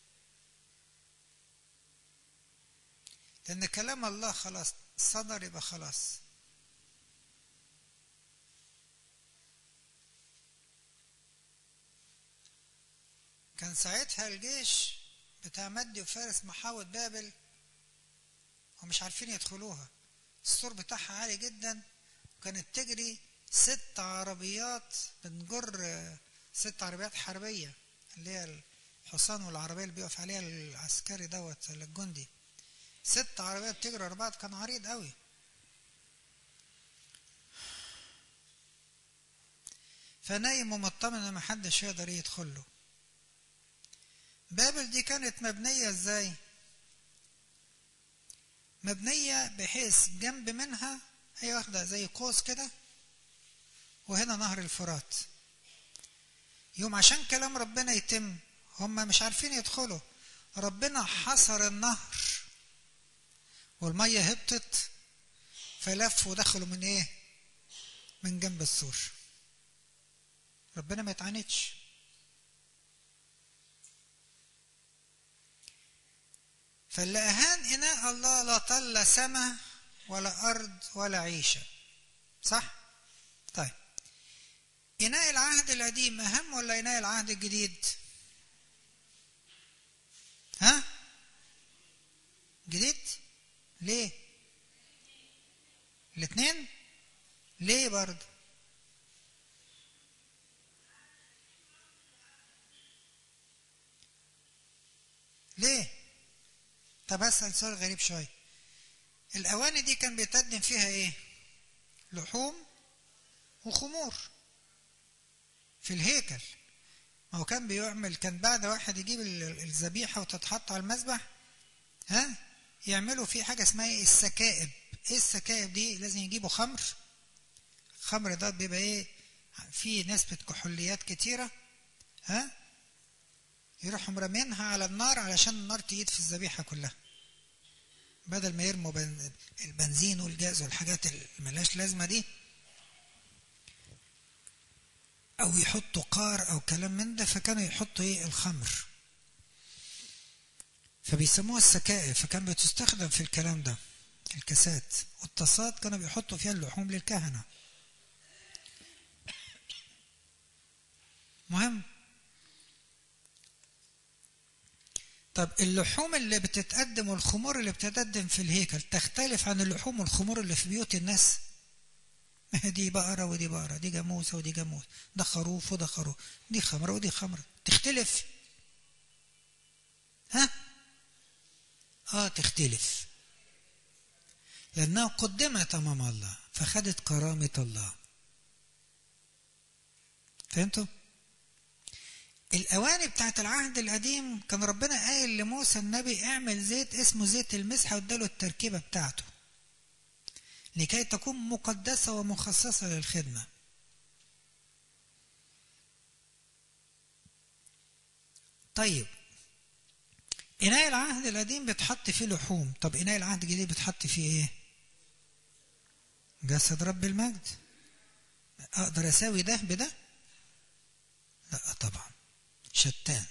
لأن كلام الله خلاص صدر يبقى خلاص كان ساعتها الجيش بتاع مدي وفارس محاوط بابل ومش عارفين يدخلوها السور بتاعها عالي جدا وكانت تجري ست عربيات بنجر ست عربيات حربية اللي هي الحصان والعربية اللي بيقف عليها العسكري دوت الجندي ست عربيات بتجري ورا بعض كان عريض قوي فنايم ومطمن ان محدش يقدر يدخل له بابل دي كانت مبنية ازاي مبنية بحيث جنب منها هي واخدة زي قوس كده وهنا نهر الفرات يوم عشان كلام ربنا يتم هم مش عارفين يدخلوا ربنا حصر النهر والمية هبطت فلفوا ودخلوا من ايه من جنب السور ربنا ما يتعاندش فاللي أهان إناء الله لا طل سماء ولا أرض ولا عيشة صح؟ طيب إناء العهد القديم أهم ولا إناء العهد الجديد؟ ها؟ جديد؟ ليه؟ الاثنين؟ ليه برضه؟ ليه؟ طب أسأل سؤال غريب شوية الأواني دي كان بيتقدم فيها إيه؟ لحوم وخمور في الهيكل ما هو كان بيعمل كان بعد واحد يجيب الذبيحة وتتحط على المذبح ها يعملوا فيه حاجة اسمها ايه السكائب ايه السكائب دي لازم يجيبوا خمر الخمر ده بيبقى ايه فيه نسبة كحوليات كتيرة ها يروحوا مرمينها على النار علشان النار تقيد في الذبيحة كلها بدل ما يرموا البنزين والجاز والحاجات اللي ملهاش لازمة دي أو يحطوا قار أو كلام من ده فكانوا يحطوا إيه الخمر فبيسموها السكائب فكان بتستخدم في الكلام ده الكاسات والطاسات كانوا بيحطوا فيها اللحوم للكهنة مهم طب اللحوم اللي بتتقدم والخمور اللي بتتقدم في الهيكل تختلف عن اللحوم والخمور اللي في بيوت الناس دي بقرة ودي بقرة دي جاموسة ودي جاموس ده خروف وده خروف دي خمرة ودي خمرة تختلف ها اه تختلف لأنها قدمت أمام الله فخدت كرامة الله فهمتوا؟ الأواني بتاعت العهد القديم كان ربنا قايل لموسى النبي اعمل زيت اسمه زيت المسحة واداله التركيبة بتاعته لكي تكون مقدسة ومخصصة للخدمة طيب إناء العهد القديم بيتحط فيه لحوم طب إناء العهد الجديد بيتحط فيه إيه جسد رب المجد أقدر أساوي ده بده لا طبعا شتان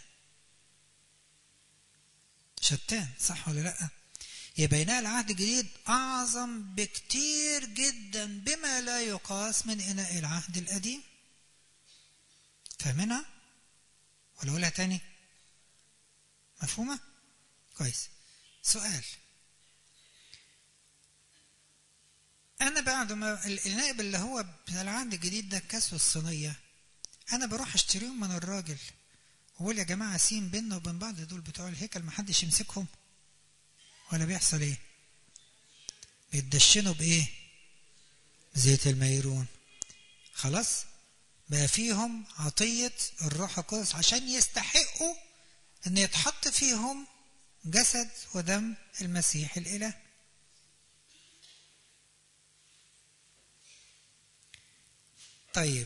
شتان صح ولا لا يبقى إناء العهد الجديد أعظم بكتير جدا بما لا يقاس من إناء العهد القديم فاهمينها ولا أقولها تاني مفهومة كويس سؤال أنا بعد ما النائب اللي هو بتاع العهد الجديد ده الكاس والصينية أنا بروح أشتريهم من الراجل وأقول يا جماعة سين بيننا وبين بعض دول بتوع الهيكل محدش يمسكهم ولا بيحصل إيه؟ بيتدشنوا بإيه؟ زيت الميرون خلاص؟ بقى فيهم عطية الروح القدس عشان يستحقوا أن يتحط فيهم جسد ودم المسيح الإله طيب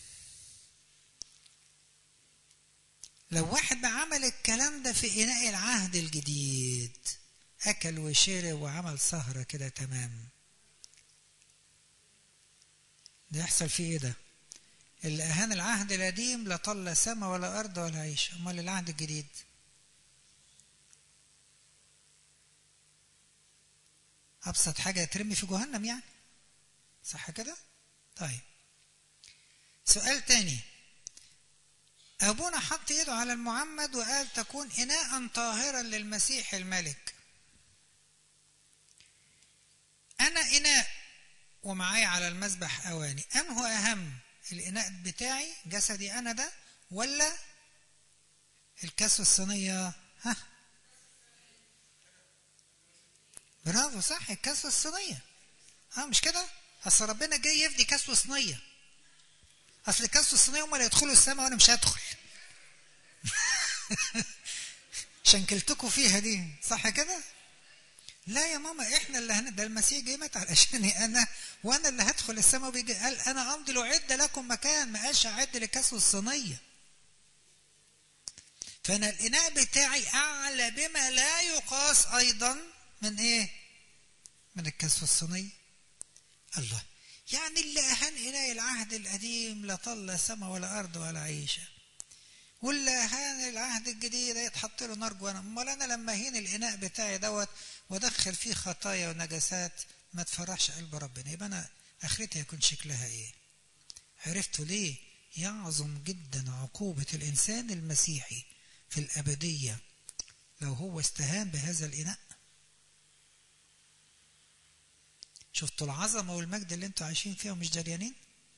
لو واحد بقى عمل الكلام ده في إناء العهد الجديد أكل وشرب وعمل سهرة كده تمام ده يحصل فيه إيه ده؟ اللي أهان العهد القديم لا طل سما ولا أرض ولا عيش أمال العهد الجديد أبسط حاجة يترمي في جهنم يعني صح كده؟ طيب سؤال تاني أبونا حط إيده على المعمد وقال تكون إناء طاهرا للمسيح الملك أنا إناء ومعايا على المذبح أواني أنه أهم الإناء بتاعي جسدي أنا ده ولا الكاس والصينية ها برافو صح الكاس والصينية اه مش كده اصل ربنا جاي يفدي كاس وصينية اصل الكاس والصينية هم اللي يدخلوا السماء وانا مش هدخل شنكلتكم فيها دي صح كده لا يا ماما احنا اللي هن... ده المسيح جه مات علشاني انا وانا اللي هدخل السماء وبيجي قال انا امضي لأعد لكم مكان ما قالش اعد لكاس والصينيه فانا الاناء بتاعي اعلى بما لا يقاس ايضا من ايه من الكاس والصينيه الله يعني اللي اهان اناء العهد القديم لا طل سما ولا ارض ولا عيشه واللي اهان العهد الجديد يتحط له نار جوانا امال انا لما اهين الاناء بتاعي دوت وادخل فيه خطايا ونجاسات ما تفرحش قلب ربنا يبقى انا اخرتي هيكون شكلها ايه عرفتوا ليه يعظم جدا عقوبة الإنسان المسيحي في الأبدية لو هو استهان بهذا الإناء شفتوا العظمة والمجد اللي انتوا عايشين فيها ومش دريانين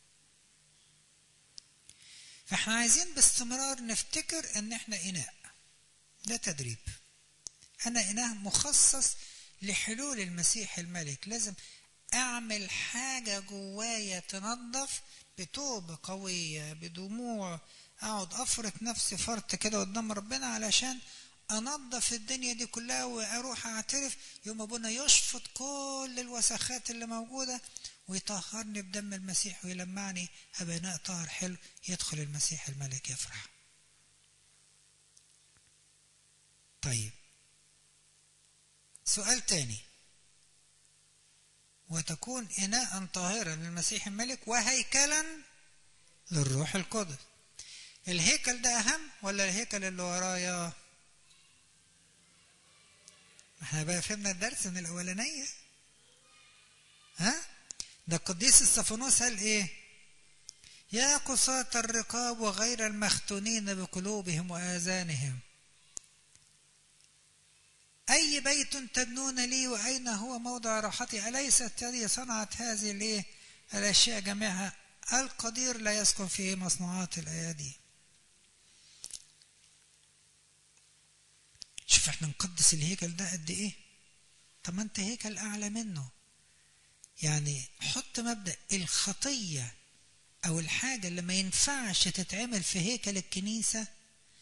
فاحنا عايزين باستمرار نفتكر ان احنا إناء ده تدريب أنا إناء مخصص لحلول المسيح الملك لازم أعمل حاجة جوايا تنظف بتوبة قوية بدموع أقعد أفرط نفسي فرط كده قدام ربنا علشان أنظف الدنيا دي كلها وأروح أعترف يوم أبونا يشفط كل الوسخات اللي موجودة ويطهرني بدم المسيح ويلمعني أبناء طاهر حلو يدخل المسيح الملك يفرح طيب سؤال تاني وتكون إناء طاهرا للمسيح الملك وهيكلا للروح القدس الهيكل ده أهم ولا الهيكل اللي ورايا احنا بقى فهمنا الدرس من الأولانية ها ده القديس الصفانوس قال ايه يا قصاة الرقاب وغير المختونين بقلوبهم وآذانهم أي بيت تبنون لي وأين هو موضع راحتي أليست هذه صنعت هذه الإيه الأشياء جميعها القدير لا يسكن فيه مصنوعات الأيادي شوف احنا نقدس الهيكل ده قد ايه طب ما انت هيكل اعلى منه يعني حط مبدا الخطيه او الحاجه اللي ما ينفعش تتعمل في هيكل الكنيسه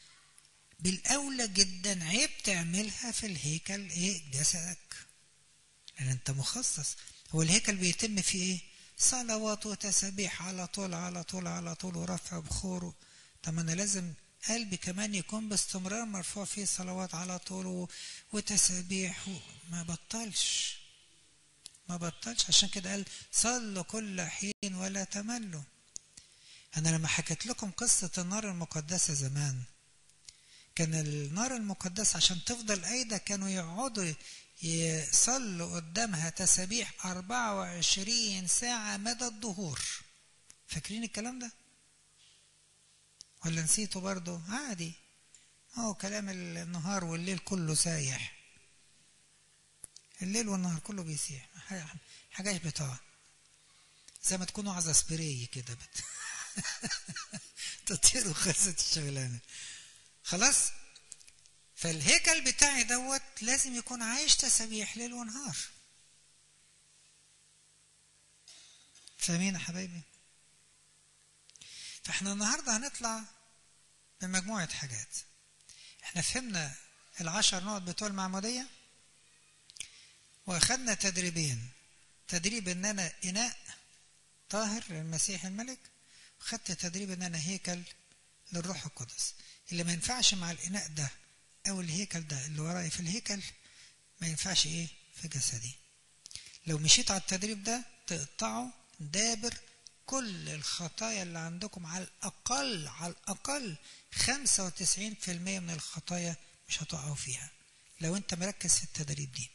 بالأولى جدا عيب تعملها في الهيكل إيه جسدك لأن أنت مخصص هو الهيكل بيتم فيه إيه صلوات وتسابيح على طول على طول على طول ورفع بخور طب أنا لازم قلبي كمان يكون باستمرار مرفوع فيه صلوات على طول وتسابيح ما بطلش ما بطلش عشان كده قال صلوا كل حين ولا تملوا أنا لما حكيت لكم قصة النار المقدسة زمان كان النار المقدسة عشان تفضل أيضا كانوا يقعدوا يصلوا قدامها تسابيح 24 ساعة مدى الظهور فاكرين الكلام ده؟ ولا نسيته برضه؟ عادي هو كلام النهار والليل كله سايح الليل والنهار كله بيسيح حاجاش بتاع زي ما تكونوا عايزة سبراي كده بت تطير وخلصت الشغلانة خلاص فالهيكل بتاعي دوت لازم يكون عايش تسابيح ليل ونهار فاهمين يا حبايبي فاحنا النهارده هنطلع بمجموعة حاجات احنا فهمنا العشر نقط بتوع المعمودية واخدنا تدريبين تدريب ان انا اناء طاهر للمسيح الملك وخدت تدريب ان انا هيكل للروح القدس اللي ما ينفعش مع الاناء ده او الهيكل ده اللي ورايا في الهيكل ما ينفعش ايه في جسدي لو مشيت على التدريب ده تقطعوا دابر كل الخطايا اللي عندكم على الأقل على الأقل 95% من الخطايا مش هتقعوا فيها لو أنت مركز في التدريب دي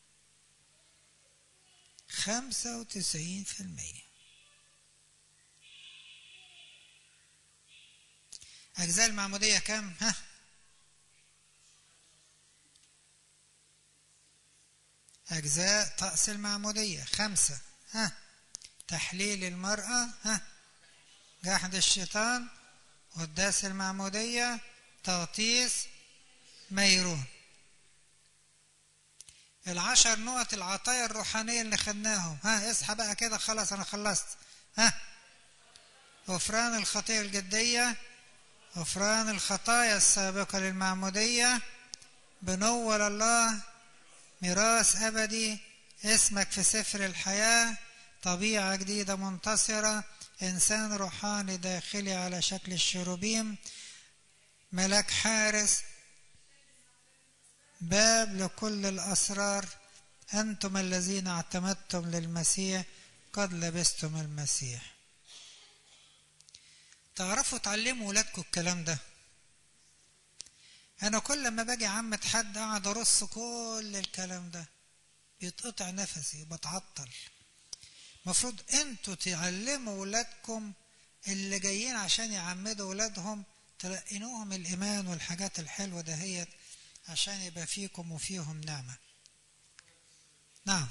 95% أجزاء المعمودية كام؟ ها؟ أجزاء طقس المعمودية خمسة ها تحليل المرأة ها جحد الشيطان قداس المعمودية تغطيس ميرون العشر نقط العطايا الروحانية اللي خدناهم ها اصحى بقى كده خلاص أنا خلصت ها غفران الخطية الجدية غفران الخطايا السابقة للمعمودية بنول الله ميراث أبدي اسمك في سفر الحياة طبيعة جديدة منتصرة إنسان روحاني داخلي على شكل الشروبيم ملاك حارس باب لكل الأسرار أنتم الذين اعتمدتم للمسيح قد لبستم المسيح تعرفوا تعلموا ولادكم الكلام ده أنا كل ما باجي عمة حد أقعد أرص كل الكلام ده بيتقطع نفسي وبتعطل المفروض انتوا تعلموا ولادكم اللي جايين عشان يعمدوا ولادهم تلقنوهم الإيمان والحاجات الحلوة دهيت عشان يبقى فيكم وفيهم نعمة نعم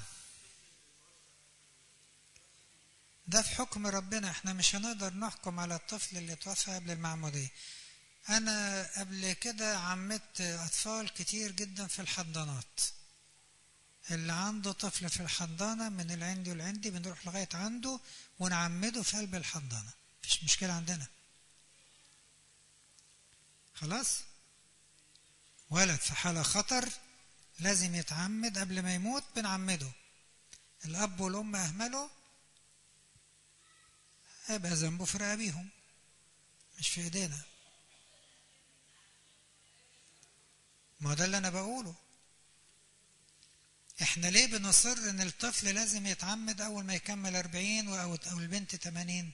ده في حكم ربنا احنا مش هنقدر نحكم على الطفل اللي توفى قبل المعمودية انا قبل كده عمدت اطفال كتير جدا في الحضانات اللي عنده طفل في الحضانة من العندي والعندي بنروح لغاية عنده ونعمده في قلب الحضانة مفيش مشكلة عندنا خلاص ولد في حالة خطر لازم يتعمد قبل ما يموت بنعمده الأب والأم أهملوا هيبقى ذنبه في رقابيهم مش في ايدينا ما ده اللي انا بقوله احنا ليه بنصر ان الطفل لازم يتعمد اول ما يكمل 40 او او البنت 80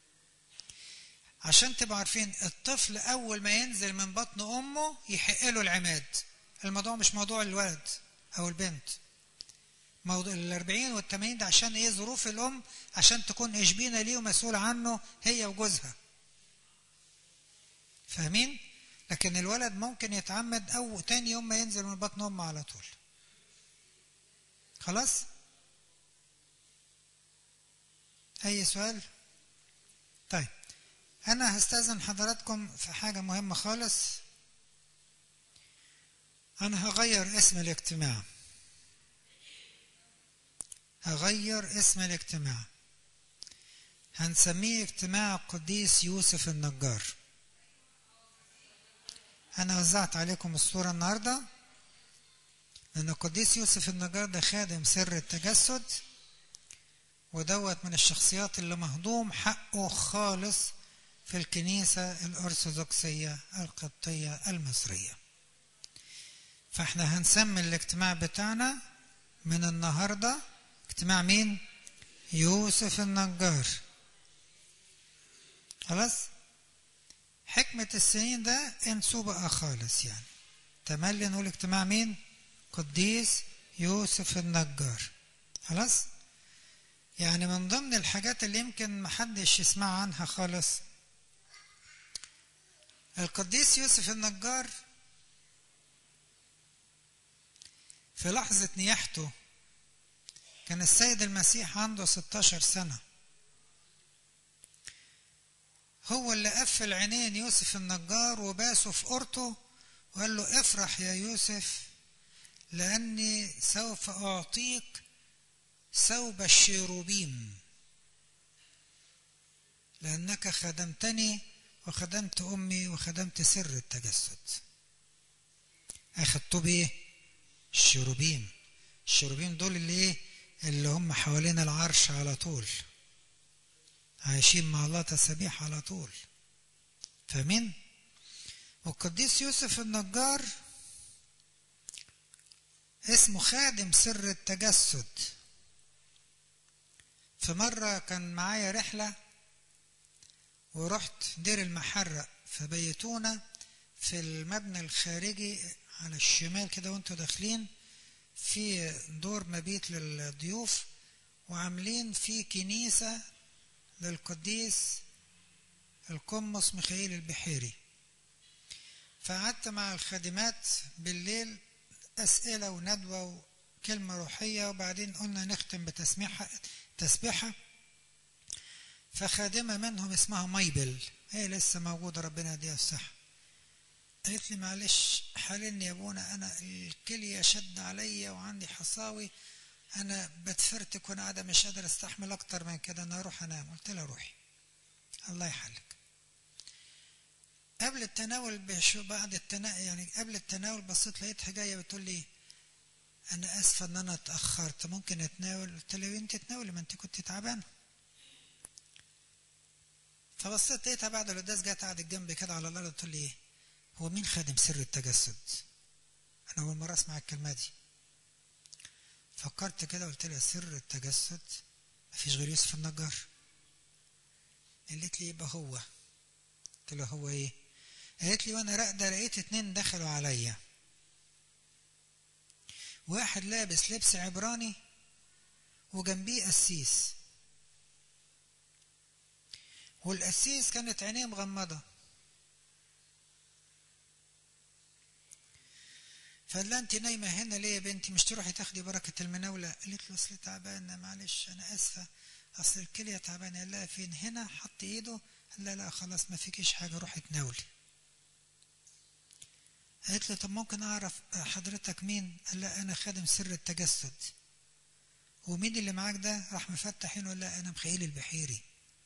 عشان تبقوا عارفين الطفل اول ما ينزل من بطن امه يحق له العماد الموضوع مش موضوع الولد او البنت موضوع ال 40 وال 80 ده عشان ايه ظروف الام عشان تكون اشبينه ليه ومسؤول عنه هي وجوزها فاهمين لكن الولد ممكن يتعمد او تاني يوم ما ينزل من بطن امه على طول خلاص اي سؤال طيب انا هستاذن حضراتكم في حاجه مهمه خالص انا هغير اسم الاجتماع هغير اسم الاجتماع هنسميه اجتماع قديس يوسف النجار أنا وزعت عليكم الصورة النهاردة لأن القديس يوسف النجار ده خادم سر التجسد ودوت من الشخصيات اللي مهضوم حقه خالص في الكنيسة الأرثوذكسية القبطية المصرية فاحنا هنسمي الاجتماع بتاعنا من النهاردة اجتماع مين؟ يوسف النجار خلاص؟ حكمة السنين ده انسوا بقى خالص يعني تملي نقول اجتماع مين؟ قديس يوسف النجار خلاص؟ يعني من ضمن الحاجات اللي يمكن محدش يسمع عنها خالص القديس يوسف النجار في لحظة نياحته كان السيد المسيح عنده 16 سنة هو اللي قفل عينين يوسف النجار وباسه في قرطه وقال له افرح يا يوسف لأني سوف أعطيك ثوب الشيروبيم لأنك خدمتني وخدمت أمي وخدمت سر التجسد أخدته بإيه؟ الشيروبيم الشيروبيم دول اللي إيه؟ اللي هم حوالين العرش على طول عايشين مع الله تسابيح على طول فاهمين؟ والقديس يوسف النجار اسمه خادم سر التجسد في مرة كان معايا رحلة ورحت دير المحرق فبيتونا في المبنى الخارجي على الشمال كده وانتوا داخلين في دور مبيت للضيوف وعاملين في كنيسة للقديس القمص ميخائيل البحيري فقعدت مع الخادمات بالليل أسئلة وندوة وكلمة روحية وبعدين قلنا نختم بتسميحة تسبيحة فخادمة منهم اسمها مايبل هي لسه موجودة ربنا يديها الصحة قالت لي معلش حالني يا ابونا انا الكلية شد عليا وعندي حصاوي انا بتفرتك وانا قاعدة مش قادر استحمل اكتر من كده انا اروح انام قلت لها روحي الله يحلك قبل التناول بشو بعد التناول يعني قبل التناول بصيت لقيتها جايه بتقول لي انا اسفه ان انا اتاخرت ممكن اتناول قلت لها انت تناولي ما انت كنت تعبانه فبصيت لقيتها بعد القداس جت قعدت جنبي كده على الارض تقول لي ايه هو مين خادم سر التجسد انا اول مره اسمع الكلمه دي فكرت كده قلت لها سر التجسد مفيش غير يوسف النجار قالت لي يبقى هو قلت له هو ايه قالت لي وانا راقده لقيت اتنين دخلوا عليا واحد لابس لبس عبراني وجنبيه قسيس والقسيس كانت عينيه مغمضه فقال لها انت نايمه هنا ليه يا بنتي مش تروحي تاخدي بركه المناوله قالت له اصل تعبانه معلش انا اسفه اصل الكليه تعبانه قال لها فين هنا حط ايده قال لا لا خلاص ما فيكيش حاجه روحي تناولي قالت له طب ممكن اعرف حضرتك مين قال لا انا خادم سر التجسد ومين اللي معاك ده راح مفتح عينه لا انا مخيل البحيري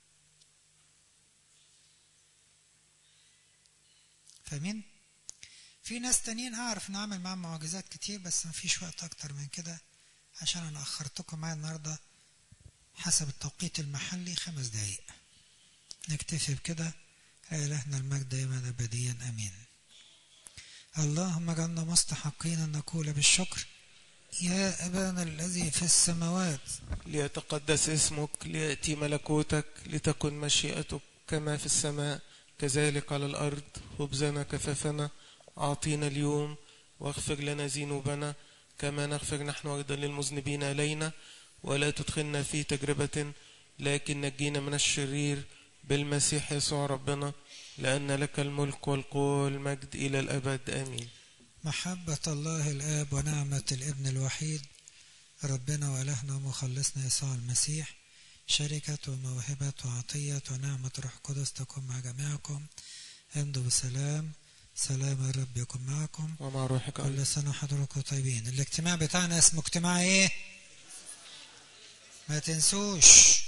فاهمين في ناس تانيين اعرف نعمل معاهم معجزات كتير بس مفيش وقت اكتر من كده عشان انا اخرتكم معايا النهارده حسب التوقيت المحلي خمس دقايق نكتفي بكده إلهنا المجد دائما أبديا أمين اللهم اجعلنا مستحقين أن نقول بالشكر يا أبانا الذي في السماوات ليتقدس اسمك ليأتي ملكوتك لتكن مشيئتك كما في السماء كذلك على الأرض خبزنا كفافنا أعطينا اليوم واغفر لنا ذنوبنا كما نغفر نحن أيضا للمذنبين إلينا ولا تدخلنا في تجربة لكن نجينا من الشرير بالمسيح يسوع ربنا لأن لك الملك والقوة والمجد إلى الأبد آمين محبة الله الآب ونعمة الابن الوحيد ربنا وإلهنا ومخلصنا يسوع المسيح شركة وموهبة وعطية ونعمة روح قدس تكون مع جميعكم امضوا بسلام سلام الرب يكون معكم ومع روحك أيضا كل سنة وحضراتكم طيبين الاجتماع بتاعنا اسمه اجتماع ايه ما تنسوش